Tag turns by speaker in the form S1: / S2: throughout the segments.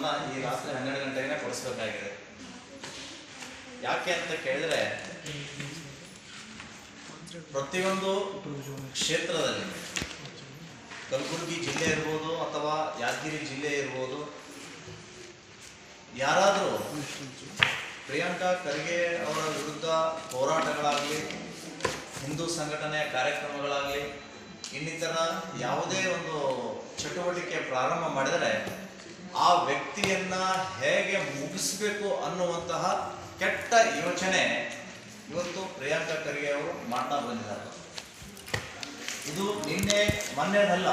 S1: ಉತ್ತರವನ್ನ ಈ ರಾತ್ರಿ ಹನ್ನೆರಡು ಗಂಟೆಗೆ ಕೊಡಿಸ್ಬೇಕಾಗಿದೆ ಯಾಕೆ ಅಂತ ಕೇಳಿದ್ರೆ ಪ್ರತಿಯೊಂದು ಕ್ಷೇತ್ರದಲ್ಲಿ ಕಲಬುರಗಿ ಜಿಲ್ಲೆ ಇರ್ಬೋದು ಅಥವಾ ಯಾದಗಿರಿ ಜಿಲ್ಲೆ ಇರ್ಬೋದು ಯಾರಾದರೂ ಪ್ರಿಯಾಂಕಾ ಖರ್ಗೆ ಅವರ ವಿರುದ್ಧ ಹೋರಾಟಗಳಾಗಲಿ ಹಿಂದೂ ಸಂಘಟನೆಯ ಕಾರ್ಯಕ್ರಮಗಳಾಗಲಿ ಇನ್ನಿತರ ಯಾವುದೇ ಒಂದು ಚಟುವಟಿಕೆ ಪ್ರಾರಂಭ ಮಾಡಿದರೆ ಆ ವ್ಯಕ್ತಿಯನ್ನ ಹೇಗೆ ಮುಗಿಸ್ಬೇಕು ಅನ್ನುವಂತಹ ಕೆಟ್ಟ ಯೋಚನೆ ಇವತ್ತು ಪ್ರಿಯಾಂಕಾ ಖರ್ಗೆ ಅವರು ಮಾಡ್ತಾ ಬಂದಿದ್ದಾರೆ ಇದು ನಿನ್ನೆ ಮೊನ್ನೆದಲ್ಲ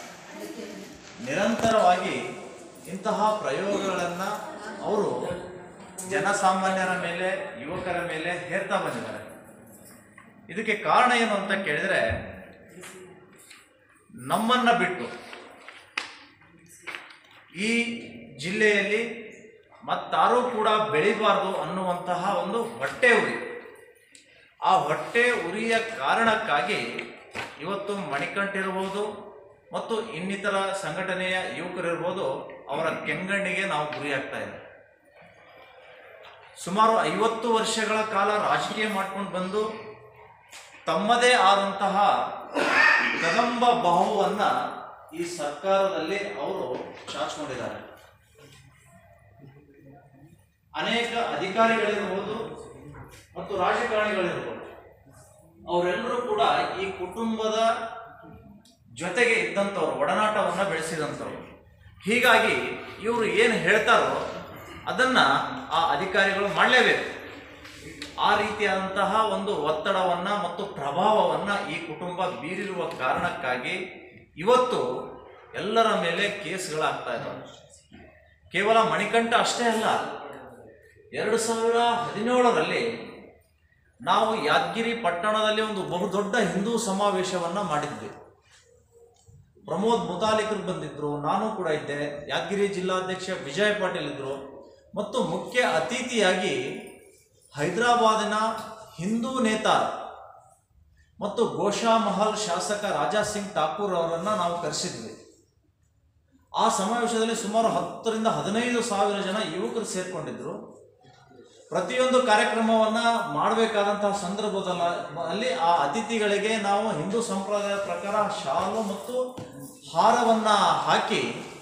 S1: ನಿರಂತರವಾಗಿ ಇಂತಹ ಪ್ರಯೋಗಗಳನ್ನು ಅವರು ಜನಸಾಮಾನ್ಯರ ಮೇಲೆ ಯುವಕರ ಮೇಲೆ ಹೇರ್ತಾ ಬಂದಿದ್ದಾರೆ ಇದಕ್ಕೆ ಕಾರಣ ಏನು ಅಂತ ಕೇಳಿದರೆ ನಮ್ಮನ್ನ ಬಿಟ್ಟು ಈ ಜಿಲ್ಲೆಯಲ್ಲಿ ಮತ್ತಾರೂ ಕೂಡ ಬೆಳಿಬಾರ್ದು ಅನ್ನುವಂತಹ ಒಂದು ಹೊಟ್ಟೆ ಉರಿ ಆ ಹೊಟ್ಟೆ ಉರಿಯ ಕಾರಣಕ್ಕಾಗಿ ಇವತ್ತು ಮಣಿಕಂಠಿರ್ಬೋದು ಮತ್ತು ಇನ್ನಿತರ ಸಂಘಟನೆಯ ಯುವಕರಿರ್ಬೋದು ಅವರ ಕೆಂಗಣ್ಣಿಗೆ ನಾವು ಗುರಿಯಾಗ್ತಾ ಇದ್ದೇವೆ ಸುಮಾರು ಐವತ್ತು ವರ್ಷಗಳ ಕಾಲ ರಾಜಕೀಯ ಮಾಡ್ಕೊಂಡು ಬಂದು ತಮ್ಮದೇ ಆದಂತಹ ಕದಂಬ ಬಾಹುವನ್ನ ಈ ಸರ್ಕಾರದಲ್ಲಿ ಅವರು ಚಾಚ್ಕೊಂಡಿದ್ದಾರೆ ಅನೇಕ ಅಧಿಕಾರಿಗಳಿರ್ಬೋದು ಮತ್ತು ರಾಜಕಾರಣಿಗಳಿರ್ಬೋದು ಅವರೆಲ್ಲರೂ ಕೂಡ ಈ ಕುಟುಂಬದ ಜೊತೆಗೆ ಇದ್ದಂಥವ್ರು ಒಡನಾಟವನ್ನ ಬೆಳೆಸಿದಂಥವ್ರು ಹೀಗಾಗಿ ಇವರು ಏನು ಹೇಳ್ತಾರೋ ಅದನ್ನ ಆ ಅಧಿಕಾರಿಗಳು ಮಾಡಲೇಬೇಕು ಆ ರೀತಿಯಾದಂತಹ ಒಂದು ಒತ್ತಡವನ್ನ ಮತ್ತು ಪ್ರಭಾವವನ್ನ ಈ ಕುಟುಂಬ ಬೀರಿರುವ ಕಾರಣಕ್ಕಾಗಿ ಇವತ್ತು ಎಲ್ಲರ ಮೇಲೆ ಕೇಸ್ಗಳಾಗ್ತಾ ಇದ್ದಾವೆ ಕೇವಲ ಮಣಿಕಂಠ ಅಷ್ಟೇ ಅಲ್ಲ ಎರಡು ಸಾವಿರ ಹದಿನೇಳರಲ್ಲಿ ನಾವು ಯಾದಗಿರಿ ಪಟ್ಟಣದಲ್ಲಿ ಒಂದು ಬಹುದೊಡ್ಡ ಹಿಂದೂ ಸಮಾವೇಶವನ್ನ ಮಾಡಿದ್ವಿ ಪ್ರಮೋದ್ ಮುತಾಲಿಕರು ಬಂದಿದ್ರು ನಾನು ಕೂಡ ಇದ್ದೆ ಯಾದಗಿರಿ ಜಿಲ್ಲಾಧ್ಯಕ್ಷ ವಿಜಯ್ ಪಾಟೀಲ್ ಇದ್ರು ಮತ್ತು ಮುಖ್ಯ ಅತಿಥಿಯಾಗಿ ಹೈದರಾಬಾದಿನ ಹಿಂದೂ ನೇತಾರ ಮತ್ತು ಗೋಶಾಮಹಲ್ ಶಾಸಕ ರಾಜಾ ಸಿಂಗ್ ಠಾಕೂರ್ ಅವರನ್ನು ನಾವು ಕರೆಸಿದ್ವಿ ಆ ಸಮಾವೇಶದಲ್ಲಿ ಸುಮಾರು ಹತ್ತರಿಂದ ಹದಿನೈದು ಸಾವಿರ ಜನ ಯುವಕರು ಸೇರ್ಕೊಂಡಿದ್ರು ಪ್ರತಿಯೊಂದು ಕಾರ್ಯಕ್ರಮವನ್ನ ಮಾಡಬೇಕಾದಂತಹ ಸಂದರ್ಭದಲ್ಲಿ ಆ ಅತಿಥಿಗಳಿಗೆ ನಾವು ಹಿಂದೂ ಸಂಪ್ರದಾಯದ ಪ್ರಕಾರ ಶಾಲು ಮತ್ತು ಹಾರವನ್ನ ಹಾಕಿ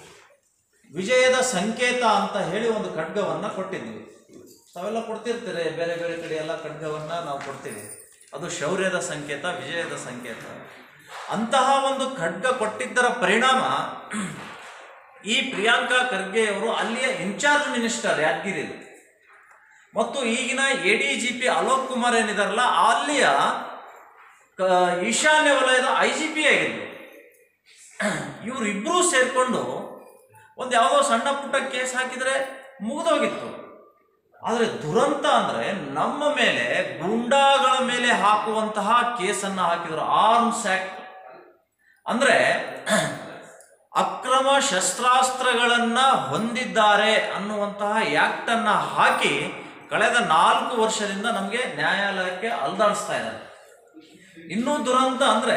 S1: ವಿಜಯದ ಸಂಕೇತ ಅಂತ ಹೇಳಿ ಒಂದು ಖಡ್ಗವನ್ನ ಕೊಟ್ಟಿದ್ವಿ ತಾವೆಲ್ಲ ಕೊಡ್ತಿರ್ತೀರಿ ಬೇರೆ ಬೇರೆ ಕಡೆ ಎಲ್ಲ ಖಡ್ಗವನ್ನ ನಾವು ಕೊಡ್ತೀವಿ ಅದು ಶೌರ್ಯದ ಸಂಕೇತ ವಿಜಯದ ಸಂಕೇತ ಅಂತಹ ಒಂದು ಖಡ್ಗ ಕೊಟ್ಟಿದ್ದರ ಪರಿಣಾಮ ಈ ಪ್ರಿಯಾಂಕಾ ಖರ್ಗೆ ಅವರು ಅಲ್ಲಿಯ ಇನ್ಚಾರ್ಜ್ ಮಿನಿಸ್ಟರ್ ಯಾದಗಿರಿ ಮತ್ತು ಈಗಿನ A D G P Alok Kumar ಏನಿದಾರಲ್ಲ ಅಲ್ಲಿಯ ಕ- ಈಶಾನ್ಯ ವಲಯದ ಐ ಜಿ ಪಿ ಆಗಿದ್ರು ಇವರಿಬ್ಬರೂ ಸೇರಿಕೊಂಡು ಒಂದು ಯಾವುದೋ ಸಣ್ಣ ಪುಟ್ಟ ಕೇಸ್ ಹಾಕಿದರೆ ಮುಗಿದೋಗಿತ್ತು ಆದರೆ ದುರಂತ ಅಂದರೆ ನಮ್ಮ ಮೇಲೆ ಗೂಂಡಾಗಳ ಮೇಲೆ ಹಾಕುವಂತಹ ಕೇಸನ್ನು ಹಾಕಿದರು ಆರ್ಮ್ಸ್ ಆಕ್ಟ್ ಅಂದರೆ ಅಕ್ರಮ ಶಸ್ತ್ರಾಸ್ತ್ರಗಳನ್ನ ಹೊಂದಿದ್ದಾರೆ ಅನ್ನುವಂತಹ ಆಕ್ಟ್ ಅನ್ನ ಹಾಕಿ ಕಳೆದ ನಾಲ್ಕು ವರ್ಷದಿಂದ ನಮಗೆ ನ್ಯಾಯಾಲಯಕ್ಕೆ ಅಲ್ದಾಡಿಸ್ತಾ ಇದ್ದಾರೆ ಇನ್ನೂ ದುರಂತ ಅಂದ್ರೆ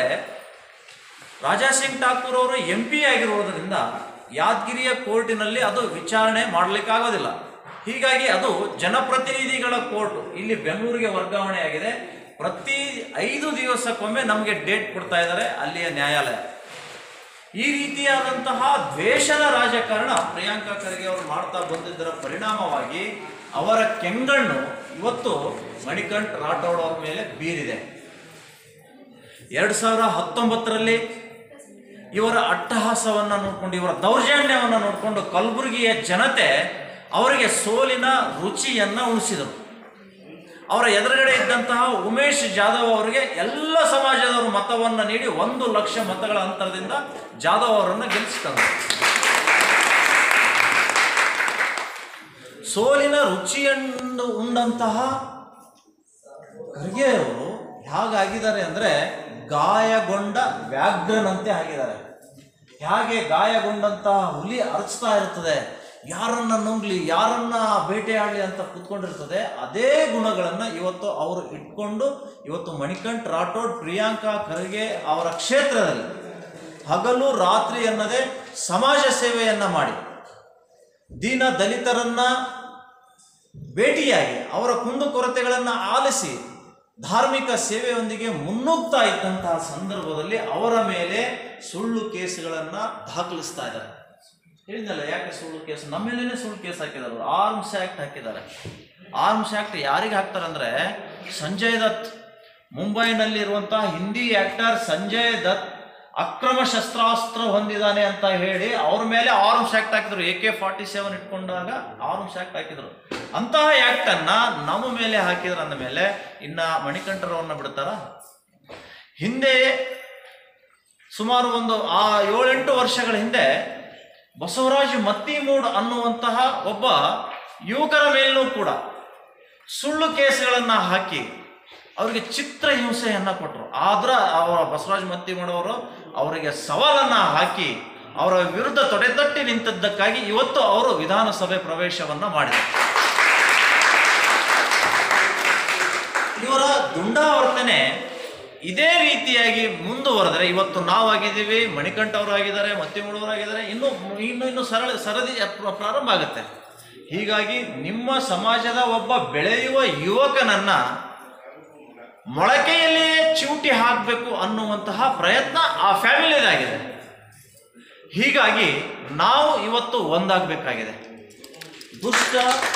S1: ರಾಜಾ ಸಿಂಗ್ ಠಾಕೂರ್ ಅವರು ಎಂ ಪಿ ಆಗಿರುವುದರಿಂದ ಯಾದಗಿರಿಯ ಕೋರ್ಟಿನಲ್ಲಿ ಅದು ವಿಚಾರಣೆ ಮಾಡಲಿಕ್ಕಾಗೋದಿಲ್ಲ ಹೀಗಾಗಿ ಅದು ಜನಪ್ರತಿನಿಧಿಗಳ ಕೋರ್ಟ್ ಇಲ್ಲಿ ಬೆಂಗಳೂರಿಗೆ ವರ್ಗಾವಣೆ ಆಗಿದೆ ಪ್ರತಿ ಐದು ದಿವಸಕ್ಕೊಮ್ಮೆ ನಮಗೆ ಡೇಟ್ ಕೊಡ್ತಾ ಇದ್ದಾರೆ ಅಲ್ಲಿಯ ನ್ಯಾಯಾಲಯ ಈ ರೀತಿಯಾದಂತಹ ದ್ವೇಷದ ರಾಜಕಾರಣ ಪ್ರಿಯಾಂಕಾ ಖರ್ಗೆ ಅವರು ಮಾಡ್ತಾ ಬಂದಿದ್ದರ ಪರಿಣಾಮವಾಗಿ ಅವರ ಕೆಂಗಣ್ಣು ಇವತ್ತು ಮಣಿಕಂಠ್ ರಾಠೋಡ್ ಅವರ ಮೇಲೆ ಬೀರಿದೆ ಎರಡು ಸಾವಿರ ಹತ್ತೊಂಬತ್ತರಲ್ಲಿ ಇವರ ಅಟ್ಟಹಾಸವನ್ನ ನೋಡಿಕೊಂಡು ಇವರ ದೌರ್ಜನ್ಯವನ್ನ ನೋಡಿಕೊಂಡು ಕಲಬುರಗಿಯ ಜನತೆ ಅವರಿಗೆ ಸೋಲಿನ ರುಚಿಯನ್ನ ಉಣಿಸಿದರು ಅವರ ಎದುರುಗಡೆ ಇದ್ದಂತಹ ಉಮೇಶ್ ಜಾಧವ್ ಅವರಿಗೆ ಎಲ್ಲ ಸಮಾಜದವರು ಮತವನ್ನು ನೀಡಿ ಒಂದು ಲಕ್ಷ ಮತಗಳ ಅಂತರದಿಂದ ಜಾಧವ್ ಅವರನ್ನು ಗೆಲ್ಲಿಸಿದರು ಸೋಲಿನ ರುಚಿಯನ್ನು ಉಂಡಂತಹ ಖರ್ಗೆ ಅವರು ಹೇಗಾಗಿದ್ದಾರೆ ಅಂದ್ರೆ ಗಾಯಗೊಂಡ ವ್ಯಾಘ್ರನಂತೆ ಆಗಿದ್ದಾರೆ ಹೇಗೆ ಗಾಯಗೊಂಡಂತಹ ಹುಲಿ ಅರಚ್ತಾ ಇರ್ತದೆ ಯಾರನ್ನ ನುಂಗ್ಲಿ ಯಾರನ್ನ ಬೇಟೆಯಾಡಲಿ ಅಂತ ಕೂತ್ಕೊಂಡಿರ್ತದೆ ಅದೇ ಗುಣಗಳನ್ನ ಇವತ್ತು ಅವರು ಇಟ್ಕೊಂಡು ಇವತ್ತು ಮಣಿಕಂಠ್ ರಾಠೋಡ್ ಪ್ರಿಯಾಂಕಾ ಖರ್ಗೆ ಅವರ ಕ್ಷೇತ್ರದಲ್ಲಿ ಹಗಲು ರಾತ್ರಿ ಅನ್ನದೇ ಸಮಾಜ ಸೇವೆಯನ್ನ ಮಾಡಿ ದೀನ ದಲಿತರನ್ನ ಭೇಟಿಯಾಗಿ ಅವರ ಕುಂದುಕೊರತೆಗಳನ್ನು ಆಲಿಸಿ ಧಾರ್ಮಿಕ ಸೇವೆಯೊಂದಿಗೆ ಮುನ್ನುಗ್ತಾ ಇದ್ದಂತಹ ಸಂದರ್ಭದಲ್ಲಿ ಅವರ ಮೇಲೆ ಸುಳ್ಳು ಕೇಸುಗಳನ್ನು ದಾಖಲಿಸ್ತಾ ಇದ್ದಾರೆ ಹೇಳಿದ್ನಲ್ಲ ಯಾಕೆ ಸುಳ್ಳು ಕೇಸ್ ನಮ್ಮ ಮೇಲೇನೆ ಸುಳ್ಳು ಕೇಸ್ ಹಾಕಿದ್ದಾರೆ ಆರ್ಮ್ಸ್ ಆ್ಯಕ್ಟ್ ಹಾಕಿದ್ದಾರೆ ಆರ್ಮ್ಸ್ ಆ್ಯಕ್ಟ್ ಯಾರಿಗೆ ಹಾಕ್ತಾರೆ ಅಂದರೆ ಸಂಜಯ್ ದತ್ ಮುಂಬೈನಲ್ಲಿರುವಂತಹ ಹಿಂದಿ ಆ್ಯಕ್ಟರ್ ಸಂಜಯ್ ದತ್ ಅಕ್ರಮ ಶಸ್ತ್ರಾಸ್ತ್ರ ಹೊಂದಿದ್ದಾನೆ ಅಂತ ಹೇಳಿ ಅವ್ರ ಮೇಲೆ ಆರ್ಮ್ಸ್ ಆ್ಯಕ್ಟ್ ಹಾಕಿದ್ರು ಎ ಕೆ ಫಾರ್ಟಿ ಸೆವೆನ್ ಇಟ್ಕೊಂಡಾಗ ಆರ್ಮ್ಸ್ ಆ್ಯಕ್ಟ್ ಹಾಕಿದ್ರು ಅಂತಹ ಆ್ಯಕ್ಟನ್ನ ನಮ್ಮ ಮೇಲೆ ಹಾಕಿದ್ರ ಅಂದ ಮೇಲೆ ಇನ್ನ ಮಣಿಕಂಠರವ್ರನ್ನ ಬಿಡ್ತಾರ ಹಿಂದೆ ಸುಮಾರು ಒಂದು ಆ ಏಳೆಂಟು ವರ್ಷಗಳ ಹಿಂದೆ ಬಸವರಾಜ್ ಮತ್ತಿಮೂಡ್ ಅನ್ನುವಂತಹ ಒಬ್ಬ ಯುವಕರ ಮೇಲೂ ಕೂಡ ಸುಳ್ಳು ಕೇಸುಗಳನ್ನು ಹಾಕಿ ಅವರಿಗೆ ಚಿತ್ರ ಹಿಂಸೆಯನ್ನು ಕೊಟ್ಟರು ಆದ್ರೆ ಅವರ ಬಸವರಾಜ ಮತ್ತಿಮೂಡವರು ಅವರಿಗೆ ಸವಾಲನ್ನು ಹಾಕಿ ಅವರ ವಿರುದ್ಧ ತೊಡೆತಟ್ಟಿ ನಿಂತದ್ದಕ್ಕಾಗಿ ಇವತ್ತು ಅವರು ವಿಧಾನಸಭೆ ಪ್ರವೇಶವನ್ನು ಮಾಡಿದರು ಇವರ ದುಂಡಾವರ್ತನೆ ಇದೇ ರೀತಿಯಾಗಿ ಮುಂದುವರೆದರೆ ಇವತ್ತು ನಾವಾಗಿದ್ದೀವಿ ಮಣಿಕಂಠ ಅವರು ಆಗಿದ್ದಾರೆ ಮತ್ತಿಮೂಡವರು ಆಗಿದ್ದಾರೆ ಇನ್ನು ಇನ್ನು ಇನ್ನು ಸರಳ ಸರದಿ ಪ್ರ- ಪ್ರಾರಂಭ ಆಗುತ್ತೆ ಹೀಗಾಗಿ ನಿಮ್ಮ ಸಮಾಜದ ಒಬ್ಬ ಬೆಳೆಯುವ ಯುವಕನನ್ನ ಮೊಳಕೆಯಲ್ಲಿಯೇ ಚೂಟಿ ಹಾಕಬೇಕು ಅನ್ನುವಂತಹ ಪ್ರಯತ್ನ ಆ ಫ್ಯಾಮಿಲಿದಾಗಿದೆ ಹೀಗಾಗಿ ನಾವು ಇವತ್ತು ಒಂದಾಗಬೇಕಾಗಿದೆ ದುಷ್ಟ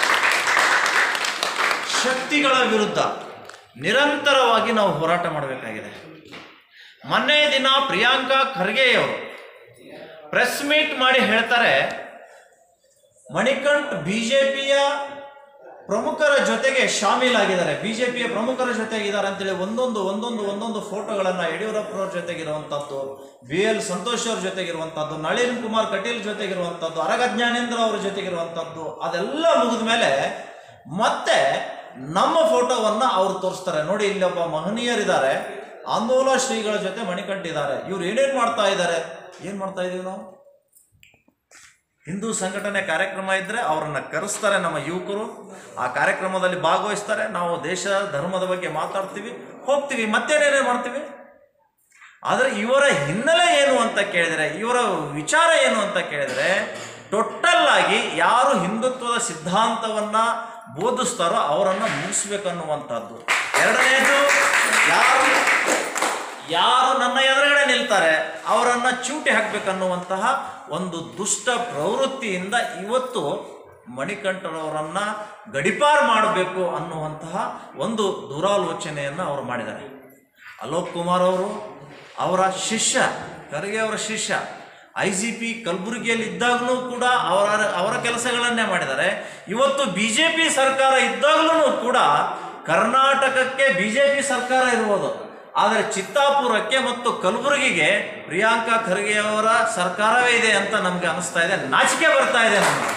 S1: ಶಕ್ತಿಗಳ ವಿರುದ್ಧ ನಿರಂತರವಾಗಿ ನಾವು ಹೋರಾಟ ಮಾಡಬೇಕಾಗಿದೆ ಮೊನ್ನೆ ದಿನ ಪ್ರಿಯಾಂಕಾ ಖರ್ಗೆಯವರು ಪ್ರೆಸ್ ಮೀಟ್ ಮಾಡಿ ಹೇಳ್ತಾರೆ ಮಣಿಕಂಠ್ ಬಿಜೆಪಿಯ ಪ್ರಮುಖರ ಜೊತೆಗೆ ಶಾಮೀಲಾಗಿದ್ದಾರೆ ಬಿಜೆಪಿಯ ಪ್ರಮುಖರ ಜೊತೆಗಿದ್ದಾರೆ ಅಂತೇಳಿ ಒಂದೊಂದು ಒಂದೊಂದು ಒಂದೊಂದು ಫೋಟೋಗಳನ್ನು ಯಡಿಯೂರಪ್ಪನವ್ರ ಜೊತೆಗಿರುವಂಥದ್ದು ಬಿ ಎಲ್ ಸಂತೋಷ್ ಅವ್ರ ಜೊತೆಗಿರುವಂಥದ್ದು ನಳಿನ್ ಕುಮಾರ್ ಕಟೀಲ್ ಜೊತೆಗಿರುವಂಥದ್ದು ಅರಗ ಜ್ಞಾನೇಂದ್ರ ಅವ್ರ ಜೊತೆಗಿರುವಂಥದ್ದು ಅದೆಲ್ಲ ಮುಗಿದ ಮೇಲೆ ಮತ್ತೆ ನಮ್ಮ ಫೋಟೋವನ್ನ ಅವ್ರು ತೋರಿಸ್ತಾರೆ ನೋಡಿ ಇಲ್ಲಿ ಒಬ್ಬ ಮಹನೀಯರಿದ್ದಾರೆ ಆಂದೋಲ ಶ್ರೀಗಳ ಜೊತೆ ಮಣಿಕಂಠಿದ್ದಾರೆ ಇವ್ರು ಏನೇನು ಮಾಡ್ತಾ ಇದ್ದಾರೆ ಏನು ಮಾಡ್ತಾ ಇದೀವಿ ನಾವು ಹಿಂದೂ ಸಂಘಟನೆ ಕಾರ್ಯಕ್ರಮ ಇದ್ದರೆ ಅವರನ್ನ ಕರೆಸ್ತಾರೆ ನಮ್ಮ ಯುವಕರು ಆ ಕಾರ್ಯಕ್ರಮದಲ್ಲಿ ಭಾಗವಹಿಸ್ತಾರೆ ನಾವು ದೇಶ ಧರ್ಮದ ಬಗ್ಗೆ ಮಾತಾಡ್ತೀವಿ ಹೋಗ್ತೀವಿ ಮತ್ತೇನೇನೇ ಮಾಡ್ತೀವಿ ಆದರೆ ಇವರ ಹಿನ್ನೆಲೆ ಏನು ಅಂತ ಕೇಳಿದರೆ ಇವರ ವಿಚಾರ ಏನು ಅಂತ ಕೇಳಿದರೆ ಟೋಟಲ್ ಆಗಿ ಯಾರು ಹಿಂದುತ್ವದ ಸಿದ್ಧಾಂತವನ್ನ ಬೋಧಿಸ್ತಾರೋ ಅವರನ್ನು ಮುಗಿಸ್ಬೇಕನ್ನುವಂಥದ್ದು ಎರಡನೇದು ಯಾರು ಯಾರು ನನ್ನ ಎದುರುಗಡೆ ನಿಲ್ತಾರೆ ಅವರನ್ನ ಚೂಟಿ ಹಾಕ್ಬೇಕನ್ನುವಂತಹ ಒಂದು ದುಷ್ಟ ಪ್ರವೃತ್ತಿಯಿಂದ ಇವತ್ತು ಮಣಿಕಂಠರವರನ್ನ ಗಡಿಪಾರು ಮಾಡಬೇಕು ಅನ್ನುವಂತಹ ಒಂದು ದುರಾಲೋಚನೆಯನ್ನು ಅವರು ಮಾಡಿದ್ದಾರೆ ಅಲೋಕ್ ಕುಮಾರ್ ಅವರು ಅವರ ಶಿಷ್ಯ ಖರ್ಗೆ ಅವರ ಶಿಷ್ಯ ಐ ಜಿ ಪಿ ಕಲಬುರಗಿಯಲ್ಲಿ ಇದ್ದಾಗಲೂ ಕೂಡ ಅವರ ಅವರ ಕೆಲಸಗಳನ್ನೇ ಮಾಡಿದ್ದಾರೆ ಇವತ್ತು ಬಿ ಜೆ ಪಿ ಸರ್ಕಾರ ಇದ್ದಾಗಲೂ ಕೂಡ ಕರ್ನಾಟಕಕ್ಕೆ ಬಿ ಜೆ ಪಿ ಸರ್ಕಾರ ಇರ್ಬೋದು ಆದರೆ ಚಿತ್ತಾಪುರಕ್ಕೆ ಮತ್ತು ಕಲಬುರಗಿಗೆ ಪ್ರಿಯಾಂಕಾ ಖರ್ಗೆ ಅವರ ಸರ್ಕಾರವೇ ಇದೆ ಅಂತ ನಮ್ಗೆ ಅನಿಸ್ತಾ ಇದೆ ನಾಚಿಕೆ ಬರ್ತಾ ಇದೆ ನಮ್ಗೆ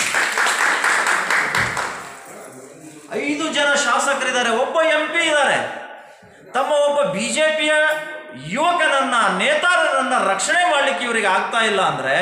S1: ಐದು ಜನ ಶಾಸಕರಿದ್ದಾರೆ ಒಬ್ಬ ಎಂ ಪಿ ಇದ್ದಾರೆ ತಮ್ಮ ಒಬ್ಬ ಬಿಜೆಪಿಯ ಯುವಕನನ್ನ ನೇತಾರರನ್ನ ರಕ್ಷಣೆ ಮಾಡಲಿಕ್ಕೆ ಇವರಿಗೆ ಆಗ್ತಾ ಇಲ್ಲ ಅಂದ್ರೆ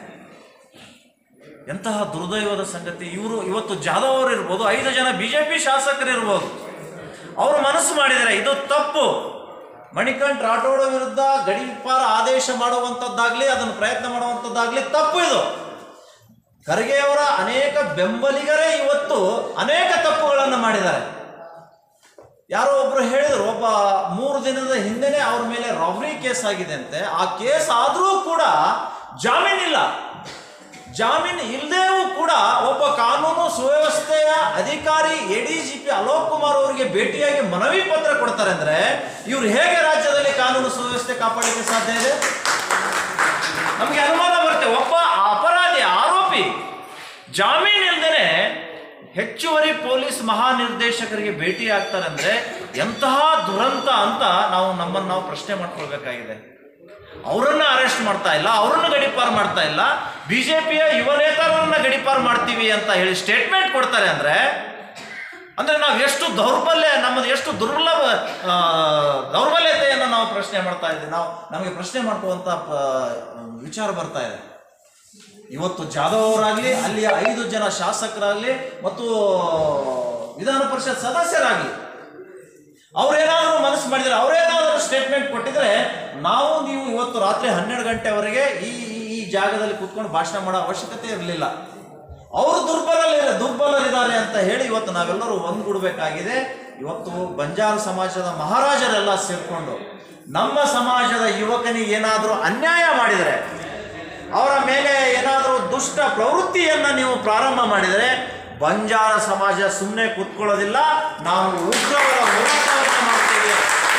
S1: ಎಂತಹ ದುರ್ದೈವದ ಸಂಗತಿ ಇವರು ಇವತ್ತು ಜಾಧವ್ ಅವರು ಇರ್ಬೋದು ಐದು ಜನ ಬಿಜೆಪಿ ಶಾಸಕರು ಇರ್ಬೋದು ಅವರು ಮನಸ್ಸು ಮಾಡಿದರೆ ಇದು ತಪ್ಪು ಮಣಿಕಂಠ್ ರಾಠೋಡ ವಿರುದ್ಧ ಗಡೀಪಾರ ಆದೇಶ ಮಾಡುವಂಥದ್ದಾಗ್ಲಿ ಅದನ್ನು ಪ್ರಯತ್ನ ಮಾಡುವಂಥದ್ದಾಗ್ಲಿ ತಪ್ಪು ಇದು ಖರ್ಗೆಯವರ ಅನೇಕ ಬೆಂಬಲಿಗರೇ ಇವತ್ತು ಅನೇಕ ತಪ್ಪುಗಳನ್ನು ಮಾಡಿದ್ದಾರೆ ಯಾರೋ ಒಬ್ರು ಹೇಳಿದ್ರು ಒಬ್ಬ ಮೂರು ದಿನದ ಹಿಂದೆನೆ ಅವ್ರ ಮೇಲೆ ರಾಬರಿ ಕೇಸ್ ಆಗಿದೆ ಅಂತೆ ಆ ಕೇಸ್ ಆದರೂ ಕೂಡ ಜಾಮೀನಿಲ್ಲ ಜಾಮೀನು ಇಲ್ಲದೇವೂ ಕೂಡ ಒಬ್ಬ ಕಾನೂನು ಸುವ್ಯವಸ್ಥೆಯ ಅಧಿಕಾರಿ A D G P Alok Kumar ಅವರಿಗೆ ಭೇಟಿಯಾಗಿ ಮನವಿ ಪತ್ರ ಕೊಡ್ತಾರೆ ಅಂದ್ರೆ ಇವ್ರು ಹೇಗೆ ರಾಜ್ಯದಲ್ಲಿ ಕಾನೂನು ಸುವ್ಯವಸ್ಥೆ ಕಾಪಾಡಲಿಕ್ಕೆ ಸಾಧ್ಯ ಇದೆ ನಮಗೆ ಅನುಮಾನ ಬರುತ್ತೆ ಒಬ್ಬ ಅಪರಾಧಿ ಆರೋಪಿ ಜಾಮೀನು ಇಲ್ದೇನೆ ಹೆಚ್ಚುವರಿ ಪೊಲೀಸ್ ಮಹಾನಿರ್ದೇಶಕರಿಗೆ ಭೇಟಿ ಆಗ್ತಾರೆ ಅಂದ್ರೆ ಎಂತಹ ದುರಂತ ಅಂತ ನಾವು ನಮ್ಮನ್ನು ನಾವು ಪ್ರಶ್ನೆ ಮಾಡ್ಕೊಳ್ಬೇಕಾಗಿದೆ ಅವರನ್ನ ಅರೆಸ್ಟ್ ಮಾಡ್ತಾ ಇಲ್ಲ ಅವರನ್ನ ಗಡಿಪಾರು ಮಾಡ್ತಾ ಇಲ್ಲ ಬಿಜೆಪಿಯ ಯುವ ನೇತಾರರನ್ನ ಗಡಿಪಾರು ಮಾಡ್ತೀವಿ ಅಂತ ಹೇಳಿ ಸ್ಟೇಟ್ಮೆಂಟ್ ಕೊಡ್ತಾರೆ ಅಂದ್ರೆ ಅಂದ್ರೆ ನಾವು ಎಷ್ಟು ದೌರ್ಬಲ್ಯ ನಮ್ಮದು ಎಷ್ಟು ದುರ್ಲಭ ಆ, ದೌರ್ಬಲ್ಯತೆಯನ್ನು ನಾವು ಪ್ರಶ್ನೆ ಮಾಡ್ತಾ ಇದ್ದೀವಿ ನಾವು ನಮಗೆ ಪ್ರಶ್ನೆ ಮಾಡ್ಕೊಳ್ಳುವಂಥ ವಿಚಾರ ಬರ್ತಾ ಇದೆ ಇವತ್ತು ಜಾಧವ್ ಅವರಾಗಲಿ ಅಲ್ಲಿಯ ಐದು ಜನ ಶಾಸಕರಾಗಲಿ ಮತ್ತು ವಿಧಾನ ಪರಿಷತ್ ಸದಸ್ಯರಾಗಲಿ ಅವ್ರೇನಾದರೂ ಮನಸ್ಸು ಮಾಡಿದರೆ ಅವರೇನಾದರೂ ಸ್ಟೇಟ್ಮೆಂಟ್ ಕೊಟ್ಟಿದ್ರೆ ನಾವು ನೀವು ಇವತ್ತು ರಾತ್ರಿ ಹನ್ನೆರಡು ಗಂಟೆವರೆಗೆ ಈ ಈ- ಈ ಜಾಗದಲ್ಲಿ ಕೂತ್ಕೊಂಡು ಭಾಷಣ ಮಾಡೋ ಅವಶ್ಯಕತೆ ಇರಲಿಲ್ಲ ಅವರು ದುರ್ಬಲರಿದ್ದಾರೆ ದುರ್ಬಲರಿದ್ದಾರೆ ಅಂತ ಹೇಳಿ ಇವತ್ತು ನಾವೆಲ್ಲರೂ ಒಂದ್ಗೂಡ್ಬೇಕಾಗಿದೆ ಇವತ್ತು ಬಂಜಾರ ಸಮಾಜದ ಮಹಾರಾಜರೆಲ್ಲ ಸೇರ್ಕೊಂಡು ನಮ್ಮ ಸಮಾಜದ ಯುವಕನಿಗೆ ಏನಾದರೂ ಅನ್ಯಾಯ ಮಾಡಿದರೆ ಅವರ ಮೇಲೆ ಏನಾದರೂ ದುಷ್ಟ ಪ್ರವೃತ್ತಿಯನ್ನು ನೀವು ಪ್ರಾರಂಭ ಮಾಡಿದರೆ ಬಂಜಾರ ಸಮಾಜ ಸುಮ್ಮನೆ ಕೂತ್ಕೊಳ್ಳೋದಿಲ್ಲ ನಾವು ಉಗ್ರವರ ಹೋರಾಟವನ್ನು ಮಾಡ್ತೇವೆ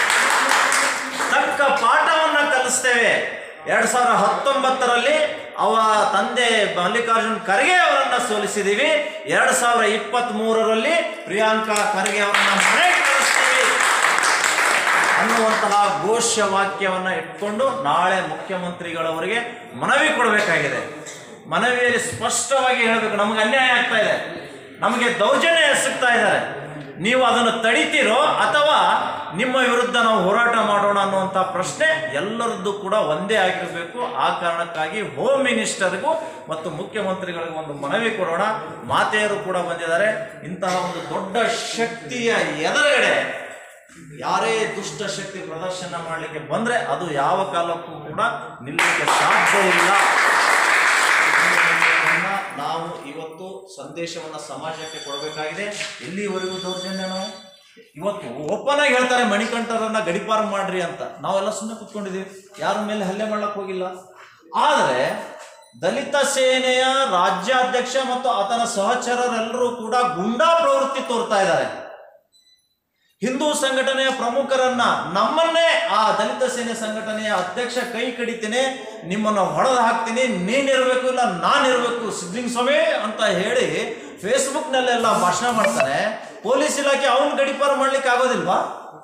S1: ತಕ್ಕ ಪಾಠವನ್ನ ಕಲಿಸ್ತೇವೆ ಎರಡ್ ಸಾವಿರದ ಹತ್ತೊಂಬತ್ತರಲ್ಲಿ ಅವ ತಂದೆ ಮಲ್ಲಿಕಾರ್ಜುನ್ ಖರ್ಗೆ ಅವರನ್ನ ಸೋಲಿಸಿದೀವಿ ಎರಡ್ ಸಾವಿರ ಇಪ್ಪತ್ತ್ ಮೂರರಲ್ಲಿ ಪ್ರಿಯಾಂಕಾ ಖರ್ಗೆ ಅವರನ್ನ ಮನೆಗೆ ಕಳಿಸ್ತೀವಿ ಅನ್ನುವಂತಹ ಘೋಷ್ಯ ವಾಕ್ಯವನ್ನ ಇಟ್ಕೊಂಡು ನಾಳೆ ಮುಖ್ಯಮಂತ್ರಿಗಳವರಿಗೆ ಮನವಿ ಕೊಡಬೇಕಾಗಿದೆ ಮನವಿಯಲ್ಲಿ ಸ್ಪಷ್ಟವಾಗಿ ಹೇಳಬೇಕು ನಮಗೆ ಅನ್ಯಾಯ ಆಗ್ತಾ ಇದೆ ನಮಗೆ ದೌರ್ಜನ್ಯ ಎಸಗ್ತಾ ಇದ್ದಾರೆ ನೀವು ಅದನ್ನು ತಡಿತೀರೋ ಅಥವಾ ನಿಮ್ಮ ವಿರುದ್ಧ ನಾವು ಹೋರಾಟ ಮಾಡೋಣ ಅನ್ನುವಂಥ ಪ್ರಶ್ನೆ ಎಲ್ಲರದ್ದು ಕೂಡ ಒಂದೇ ಆಗಿರಬೇಕು ಆ ಕಾರಣಕ್ಕಾಗಿ ಹೋಮ್ ಮಿನಿಸ್ಟರ್ಗೂ ಮತ್ತು ಮುಖ್ಯಮಂತ್ರಿಗಳಿಗೂ ಒಂದು ಮನವಿ ಕೊಡೋಣ ಮಾತೆಯರು ಕೂಡ ಬಂದಿದ್ದಾರೆ ಇಂತಹ ಒಂದು ದೊಡ್ಡ ಶಕ್ತಿಯ ಎದುರುಗಡೆ ಯಾರೇ ದುಷ್ಟ ಶಕ್ತಿ ಪ್ರದರ್ಶನ ಮಾಡಲಿಕ್ಕೆ ಬಂದ್ರೆ ಅದು ಯಾವ ಕಾಲಕ್ಕೂ ಕೂಡ ನಿಲ್ಲಕ್ಕೆ ಸಾಧ್ಯ ಇಲ್ಲ ಅನ್ನೋದನ್ನ ನಾವು ಇವತ್ತು ಸಂದೇಶವನ್ನ ಸಮಾಜಕ್ಕೆ ಕೊಡಬೇಕಾಗಿದೆ ಎಲ್ಲಿವರೆಗೂ ದೌರ್ಜನ್ಯ ನಾವು ಇವತ್ತು ಓಪನ್ ಆಗಿ ಹೇಳ್ತಾರೆ ಮಣಿಕಂಠರನ್ನ ಗಡಿಪಾರು ಮಾಡ್ರಿ ಅಂತ ನಾವೆಲ್ಲ ಸುಮ್ಮನೆ ಕುತ್ಕೊಂಡಿದೀವಿ ಯಾರ ಮೇಲೆ ಹಲ್ಲೆ ಮಾಡ್ಲಕ್ ಹೋಗಿಲ್ಲ ಆದರೆ ದಲಿತ ಸೇನೆಯ ರಾಜ್ಯಾಧ್ಯಕ್ಷ ಮತ್ತು ಆತನ ಸಹಚರರೆಲ್ಲರೂ ಕೂಡ ಗುಂಡಾ ಪ್ರವೃತ್ತಿ ತೋರ್ತಾ ಇದ್ದಾರೆ ಹಿಂದೂ ಸಂಘಟನೆಯ ಪ್ರಮುಖರನ್ನ ನಮ್ಮನ್ನೇ ಆ ದಲಿತ ಸೇನೆ ಸಂಘಟನೆಯ ಅಧ್ಯಕ್ಷ ಕೈ ಕಡಿತೀನಿ ನಿಮ್ಮನ್ನು ಹೊಡೆದು ಹಾಕ್ತೀನಿ ನೀನಿರ್ಬೇಕು ಇಲ್ಲ ನಾನಿರ್ಬೇಕು ಸಿದ್ಲಿಂಗ ಸ್ವಾಮಿ ಅಂತ ಹೇಳಿ ಫೇಸ್ಬುಕ್ನಲ್ಲೆಲ್ಲ ಭಾಷಣ ಮಾಡ್ತಾನೆ ಪೊಲೀಸ್ ಇಲಾಖೆ ಅವನ್ ಗಡಿಪಾರು ಮಾಡ್ಲಿಕ್ಕೆ ಆಗೋದಿಲ್ವಾ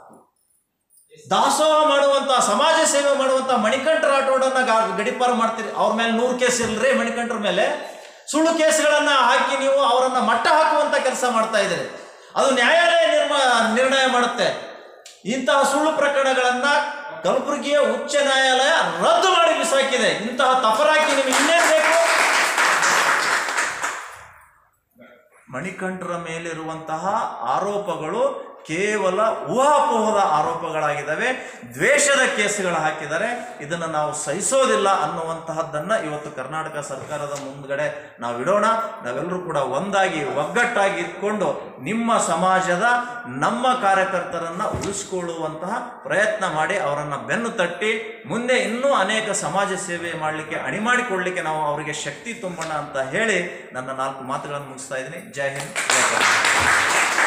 S1: ದಾಸೋಹ ಮಾಡುವಂತ ಸಮಾಜ ಸೇವೆ ಮಾಡುವಂತ ಮಣಿಕಂಠ ರಾಠೋಡನ್ನ ಗಾ- ಗಡಿಪಾರು ಮಾಡ್ತೀರಿ ಅವ್ರ ಮೇಲೆ ನೂರು ಕೇಸ್ ಇಲ್ರಿ ಮಣಿಕಂಠರ ಮೇಲೆ ಸುಳ್ಳು ಕೇಸ್ಗಳನ್ನ ಹಾಕಿ ನೀವು ಅವರನ್ನ ಮಟ್ಟ ಹಾಕುವಂತ ಕೆಲಸ ಮಾಡ್ತಾ ಇದ್ದೀರಿ ಅದು ನ್ಯಾಯಾಲಯ ನಿರ್ಮ ನಿರ್ಣಯ ಮಾಡುತ್ತೆ ಇಂತಹ ಸುಳ್ಳು ಪ್ರಕರಣಗಳನ್ನ ಕಲಬುರಗಿಯ ಉಚ್ಚ ನ್ಯಾಯಾಲಯ ರದ್ದು ಮಾಡಿ ಬಿಸಾಕಿದೆ ಇಂತಹ ತಪರಾಕಿ ನಿಮ್ಗೆ ಇನ್ನೇನ್ ಬೇಕು ಮಣಿಕಂಠರ ಮೇಲಿರುವಂತಹ ಆರೋಪಗಳು ಕೇವಲ ಊಹಾಪೋಹದ ಆರೋಪಗಳಾಗಿದ್ದಾವೆ ದ್ವೇಷದ ಕೇಸುಗಳು ಹಾಕಿದ್ದಾರೆ ಇದನ್ನು ನಾವು ಸಹಿಸೋದಿಲ್ಲ ಅನ್ನುವಂತಹದ್ದನ್ನ ಇವತ್ತು ಕರ್ನಾಟಕ ಸರ್ಕಾರದ ಮುಂದ್ಗಡೆ ನಾವು ಇಡೋಣ ನಾವೆಲ್ಲರೂ ಕೂಡ ಒಂದಾಗಿ ಒಗ್ಗಟ್ಟಾಗಿ ಇಟ್ಕೊಂಡು ನಿಮ್ಮ ಸಮಾಜದ ನಮ್ಮ ಕಾರ್ಯಕರ್ತರನ್ನ ಉಳಿಸ್ಕೊಳ್ಳುವಂತಹ ಪ್ರಯತ್ನ ಮಾಡಿ ಅವರನ್ನ ಬೆನ್ನು ತಟ್ಟಿ ಮುಂದೆ ಇನ್ನೂ ಅನೇಕ ಸಮಾಜ ಸೇವೆ ಮಾಡಲಿಕ್ಕೆ ಅಣಿಮಾಡಿಕೊಳ್ಳಲಿಕ್ಕೆ ನಾವು ಅವರಿಗೆ ಶಕ್ತಿ ತುಂಬೋಣ ಅಂತ ಹೇಳಿ ನನ್ನ ನಾಲ್ಕು ಮಾತುಗಳನ್ನು ಮುಗಿಸ್ತಾ ಇದ್ದೀನಿ ಜೈ ಹಿಂದ್ ಜೈ ಕರ್ನಾಟಕ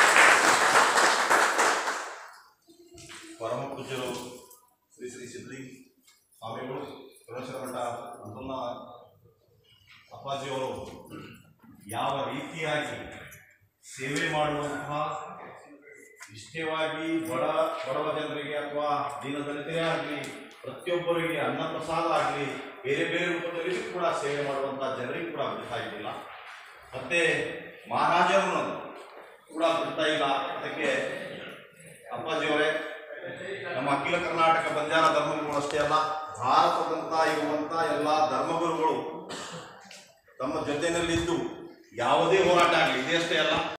S2: ಪರಮ ಪೂಜ್ಯರು ಶ್ರೀ ಶ್ರೀ ಸಿದ್ಧಿ ಸ್ವಾಮಿಗಳು ಕರುಣೇಶ್ವರ ಮಠ ಅಂತನ್ನ ಅಪ್ಪಾಜಿಯವರು ಯಾವ ರೀತಿಯಾಗಿ ಸೇವೆ ಮಾಡುವಂತಹ ಇಷ್ಟವಾಗಿ ಬಡ ಬಡವ ಜನರಿಗೆ ಅಥವಾ ದೀನದಲಿತರೇ ಆಗಲಿ ಪ್ರತಿಯೊಬ್ಬರಿಗೆ ಅನ್ನ ಪ್ರಸಾದ ಆಗಲಿ ಬೇರೆ ಬೇರೆ ರೂಪದಲ್ಲಿ ಕೂಡ ಸೇವೆ ಮಾಡುವಂಥ ಜನರಿಗೆ ಕೂಡ ಬಿಡ್ತಾ ಇದ್ದಿಲ್ಲ ಮತ್ತೆ ಮಹಾರಾಜರನ್ನು ಕೂಡ ಬಿಡ್ತಾ ಇಲ್ಲ ಅದಕ್ಕೆ ಅಪ್ಪಾಜಿಯವರೇ ನಮ್ಮ ಅಖಿಲ ಕರ್ನಾಟಕ ಬಂಜಾರ ಧರ್ಮಗುರು ಅಷ್ಟೇ ಅಲ್ಲ ಭಾರತದಂತ ಇರುವಂತ ಎಲ್ಲ ಧರ್ಮಗುರುಗಳು ತಮ್ಮ ಜೊತೆಯಲ್ಲಿದ್ದು ಯಾವುದೇ ಹೋರಾಟ ಆಗಲಿ ಇದೇ ಅಷ್ಟೇ ಅಲ್ಲ